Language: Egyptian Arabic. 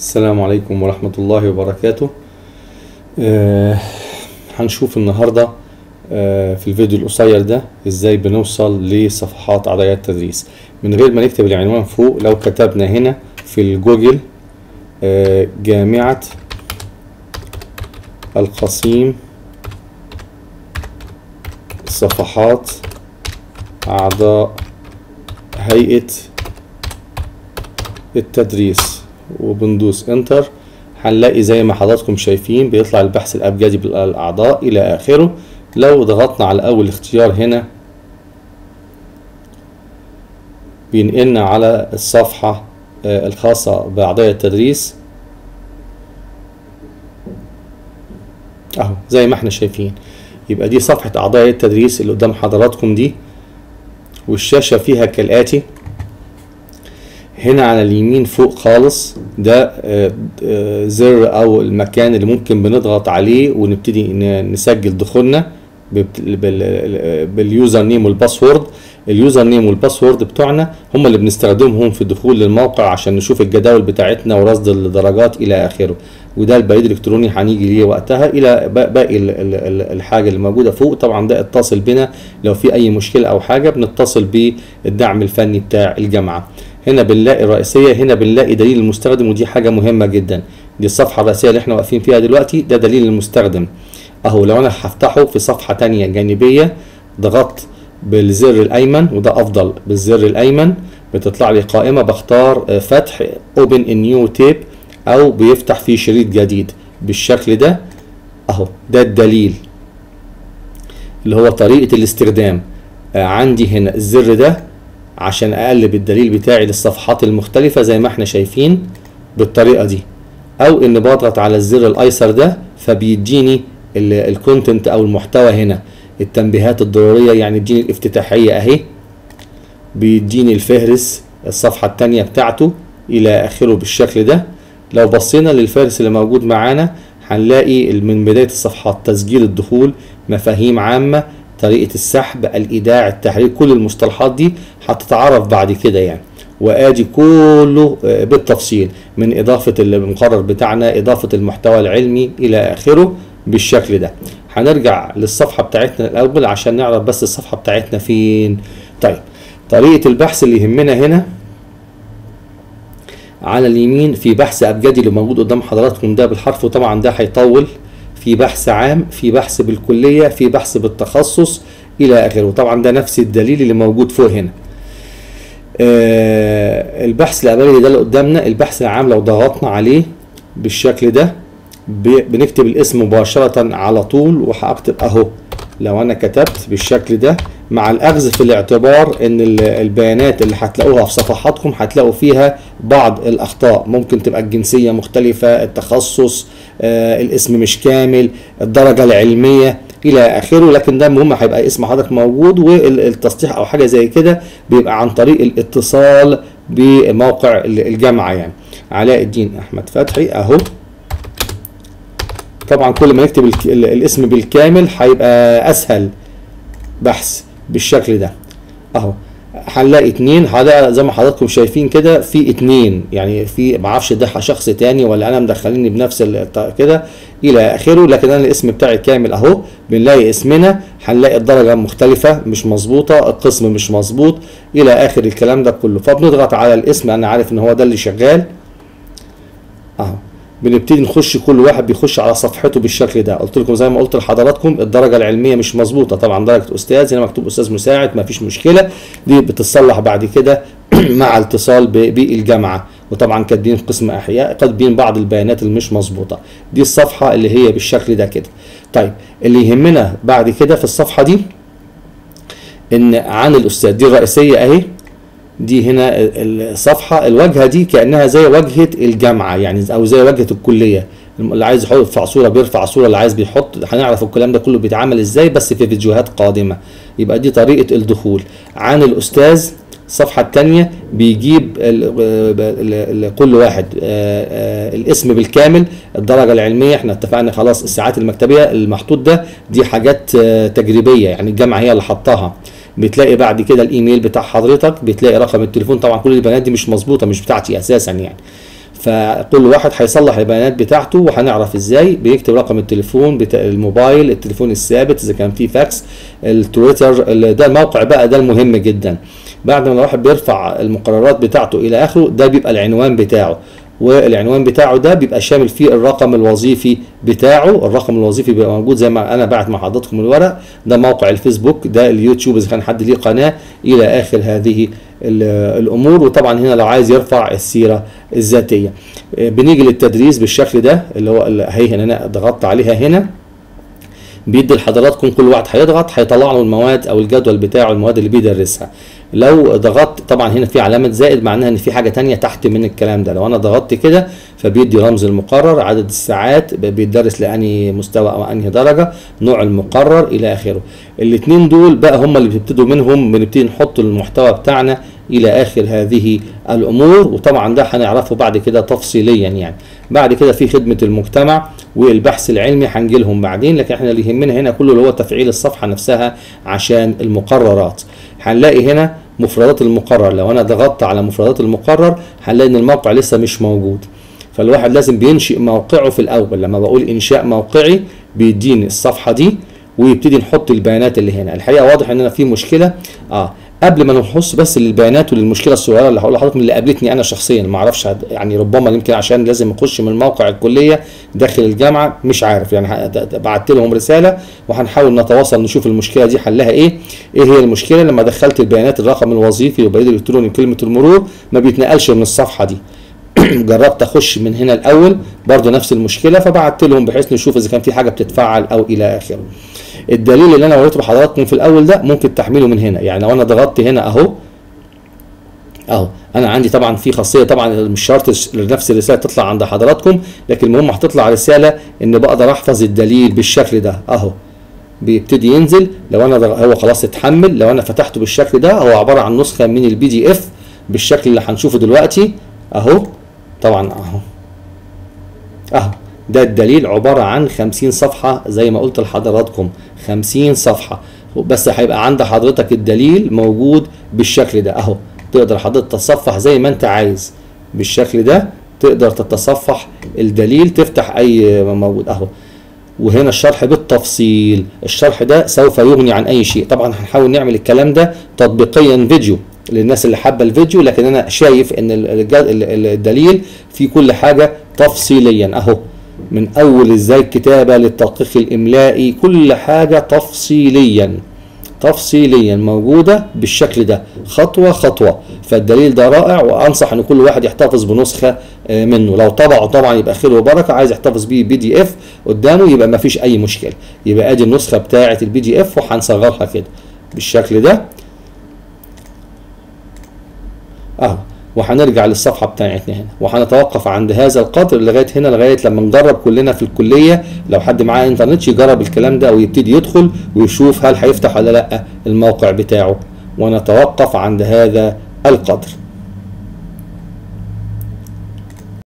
السلام عليكم ورحمة الله وبركاته آه هنشوف النهاردة آه في الفيديو القصير ده ازاي بنوصل لصفحات عضلات التدريس من غير ما نكتب العنوان فوق لو كتبنا هنا في الجوجل آه جامعة القصيم صفحات أعضاء هيئة التدريس وبندوس انتر هنلاقي زي ما حضراتكم شايفين بيطلع البحث الابجدي بالاعضاء الى اخره لو ضغطنا على اول اختيار هنا بينقلنا على الصفحة الخاصة بأعضاء التدريس اهو زي ما احنا شايفين يبقى دي صفحة أعضاء التدريس اللي قدام حضراتكم دي والشاشة فيها كالآتي هنا على اليمين فوق خالص ده زر او المكان اللي ممكن بنضغط عليه ونبتدي نسجل دخولنا باليوزر نيم والباسورد اليوزر نيم والباسورد بتوعنا هم اللي بنستخدمهم في الدخول للموقع عشان نشوف الجداول بتاعتنا ورصد الدرجات الى اخره وده البريد الالكتروني هنيجي ليه وقتها الى باقي الحاجه اللي موجوده فوق طبعا ده اتصل بنا لو في اي مشكله او حاجه بنتصل بالدعم الفني بتاع الجامعه هنا بنلاقي الرئيسية هنا بنلاقي دليل المستخدم ودي حاجة مهمة جدا دي الصفحة الرئيسية اللي احنا واقفين فيها دلوقتي ده دليل المستخدم اهو لو انا هفتحه في صفحة تانية جانبية ضغطت بالزر الايمن وده افضل بالزر الايمن بتطلع لي قائمة بختار فتح open a new tab او بيفتح فيه شريط جديد بالشكل ده اهو ده الدليل اللي هو طريقة الاستخدام عندي هنا الزر ده عشان اقلب الدليل بتاعي للصفحات المختلفة زي ما احنا شايفين بالطريقة دي او ان بضغط على الزر الايسر ده فبيديني الكونتنت او المحتوى هنا التنبيهات الضرورية يعني يديني الافتتاحية اهي بيديني الفهرس الصفحة التانية بتاعته الى اخره بالشكل ده لو بصينا للفهرس اللي موجود معانا هنلاقي من بداية الصفحات تسجيل الدخول مفاهيم عامة طريقة السحب الإيداع التحريك كل المصطلحات دي هتتعرف بعد كده يعني وادي كله بالتفصيل من اضافة المقرر بتاعنا اضافة المحتوى العلمي الى اخره بالشكل ده هنرجع للصفحة بتاعتنا الاول عشان نعرف بس الصفحة بتاعتنا فين طيب طريقة البحث اللي يهمنا هنا على اليمين في بحث ابجدي اللي موجود قدام حضراتكم ده بالحرف وطبعا ده هيطول في بحث عام في بحث بالكلية في بحث بالتخصص إلى آخره طبعا ده نفس الدليل اللي موجود فوق هنا آه البحث الأبجدي ده اللي قدامنا البحث العام لو ضغطنا عليه بالشكل ده بنكتب الاسم مباشرة على طول وهكتب أهو لو أنا كتبت بالشكل ده مع الأخذ في الاعتبار إن البيانات اللي هتلاقوها في صفحاتكم هتلاقوا فيها بعض الأخطاء ممكن تبقى الجنسية مختلفة التخصص آه الاسم مش كامل الدرجة العلمية إلى آخره لكن ده المهم هيبقى اسم حضرتك موجود والتصحيح أو حاجة زي كده بيبقى عن طريق الاتصال بموقع الجامعة يعني علاء الدين أحمد فتحي أهو طبعا كل ما نكتب الاسم بالكامل هيبقى أسهل بحث بالشكل ده اهو هنلاقي اتنين زي ما حضراتكم شايفين كده في اتنين يعني في معرفش ده شخص تاني ولا انا مدخليني بنفس كده الى اخره لكن انا الاسم بتاعي كامل اهو بنلاقي اسمنا هنلاقي الدرجة مختلفة مش مظبوطة القسم مش مظبوط الى اخر الكلام ده كله فبنضغط على الاسم انا عارف ان هو ده اللي شغال اهو بنبتدي نخش كل واحد بيخش على صفحته بالشكل ده قلت لكم زي ما قلت لحضراتكم الدرجه العلميه مش مظبوطه طبعا درجه استاذ هنا مكتوب استاذ مساعد ما فيش مشكله دي بتتصلح بعد كده مع اتصال بالجامعه وطبعا كاتبين قسم احياء كاتبين بعض البيانات اللي مش مظبوطه دي الصفحه اللي هي بالشكل ده كده طيب اللي يهمنا بعد كده في الصفحه دي ان عن الاستاذ دي الرئيسيه اهي دي هنا الصفحة الواجهة دي كأنها زي واجهة الجامعة يعني أو زي واجهة الكلية اللي عايز يحط يرفع صورة بيرفع صورة اللي عايز بيحط هنعرف الكلام ده كله بيتعمل ازاي بس في فيديوهات قادمة يبقى دي طريقة الدخول عن الأستاذ الصفحة الثانية بيجيب ال ال ال كل واحد الاسم بالكامل الدرجة العلمية احنا اتفقنا خلاص الساعات المكتبية المحطوط ده دي حاجات تجريبية يعني الجامعة هي اللي حطاها بتلاقي بعد كده الايميل بتاع حضرتك بتلاقي رقم التليفون طبعا كل البيانات دي مش مظبوطه مش بتاعتي اساسا يعني فكل واحد هيصلح البيانات بتاعته وهنعرف ازاي بيكتب رقم التليفون بتاع الموبايل التليفون الثابت اذا كان فيه فاكس التويتر ال- ده الموقع بقى ده المهم جدا بعد ما الواحد بيرفع المقررات بتاعته الى اخره ده بيبقى العنوان بتاعه والعنوان بتاعه ده بيبقى شامل فيه الرقم الوظيفي بتاعه الرقم الوظيفي بيبقى موجود زي ما انا بعت مع حضراتكم الورق ده موقع الفيسبوك ده اليوتيوب اذا كان حد ليه قناه الى اخر هذه ال- الامور وطبعا هنا لو عايز يرفع السيره الذاتيه آه، بنيجي للتدريس بالشكل ده اللي هو اللي هي هنا انا ضغطت عليها هنا بيدي لحضراتكم كل واحد هيضغط هيطلع له المواد او الجدول بتاعه المواد اللي بيدرسها لو ضغطت طبعا هنا في علامه زائد معناها ان في حاجه تانية تحت من الكلام ده لو انا ضغطت كده فبيدي رمز المقرر عدد الساعات ب- بيدرس لانهي مستوى او انهي درجه نوع المقرر الى اخره الاثنين دول بقى هم اللي بتبتدوا منهم بنبتدي نحط المحتوى بتاعنا الى اخر هذه الامور وطبعا ده هنعرفه بعد كده تفصيليا يعني بعد كده في خدمه المجتمع والبحث العلمي هنجي لهم بعدين لكن احنا اللي يهمنا هنا كله اللي هو تفعيل الصفحه نفسها عشان المقررات هنلاقي هنا مفردات المقرر لو انا ضغطت على مفردات المقرر هنلاقي ان الموقع لسه مش موجود فالواحد لازم بينشئ موقعه في الاول لما بقول انشاء موقعي بيديني الصفحه دي ويبتدي نحط البيانات اللي هنا الحقيقه واضح ان انا في مشكله اه قبل ما نخص بس للبيانات وللمشكله الصغيره اللي هقول لحضراتكم اللي قابلتني انا شخصيا ما اعرفش هد- يعني ربما يمكن عشان لازم اخش من موقع الكليه داخل الجامعه مش عارف يعني ه- د- د- بعت لهم رساله وهنحاول نتواصل نشوف المشكله دي حلها ايه ايه هي المشكله لما دخلت البيانات الرقم الوظيفي والبريد الالكتروني وكلمه المرور ما بيتنقلش من الصفحه دي جربت اخش من هنا الاول برضو نفس المشكله فبعت لهم بحيث نشوف اذا كان في حاجه بتتفعل او الى اخره الدليل اللي انا وريته لحضراتكم في الاول ده ممكن تحميله من هنا يعني لو انا ضغطت هنا اهو اهو انا عندي طبعا في خاصيه طبعا مش شرط الس- نفس الرساله تطلع عند حضراتكم لكن المهم هتطلع رساله ان بقدر احفظ الدليل بالشكل ده اهو بيبتدي ينزل لو انا ضغ- هو خلاص اتحمل لو انا فتحته بالشكل ده هو عباره عن نسخه من البي دي اف بالشكل اللي هنشوفه دلوقتي اهو طبعا اهو اهو ده الدليل عبارة عن 50 صفحة زي ما قلت لحضراتكم 50 صفحة بس هيبقى عند حضرتك الدليل موجود بالشكل ده اهو تقدر حضرتك تتصفح زي ما انت عايز بالشكل ده تقدر تتصفح الدليل تفتح اي موجود اهو وهنا الشرح بالتفصيل الشرح ده سوف يغني عن اي شيء طبعا هنحاول نعمل الكلام ده تطبيقيا فيديو للناس اللي حابه الفيديو لكن انا شايف ان ال- الج- ال- ال- الدليل في كل حاجه تفصيليا اهو من اول ازاي الكتابه للتدقيق الاملائي كل حاجه تفصيليا تفصيليا موجودة بالشكل ده خطوة خطوة فالدليل ده رائع وأنصح أن كل واحد يحتفظ بنسخة آه، منه لو طبعه طبعا يبقى خير وبركة عايز يحتفظ بيه بي دي اف قدامه يبقى ما فيش أي مشكلة يبقى ادي النسخة بتاعة البي دي اف وهنصغرها كده بالشكل ده اهو وهنرجع للصفحه بتاعتنا هنا وهنتوقف عند هذا القدر لغايه هنا لغايه لما نجرب كلنا في الكليه لو حد معاه انترنت يجرب الكلام ده ويبتدي يدخل ويشوف هل هيفتح ولا لا الموقع بتاعه ونتوقف عند هذا القدر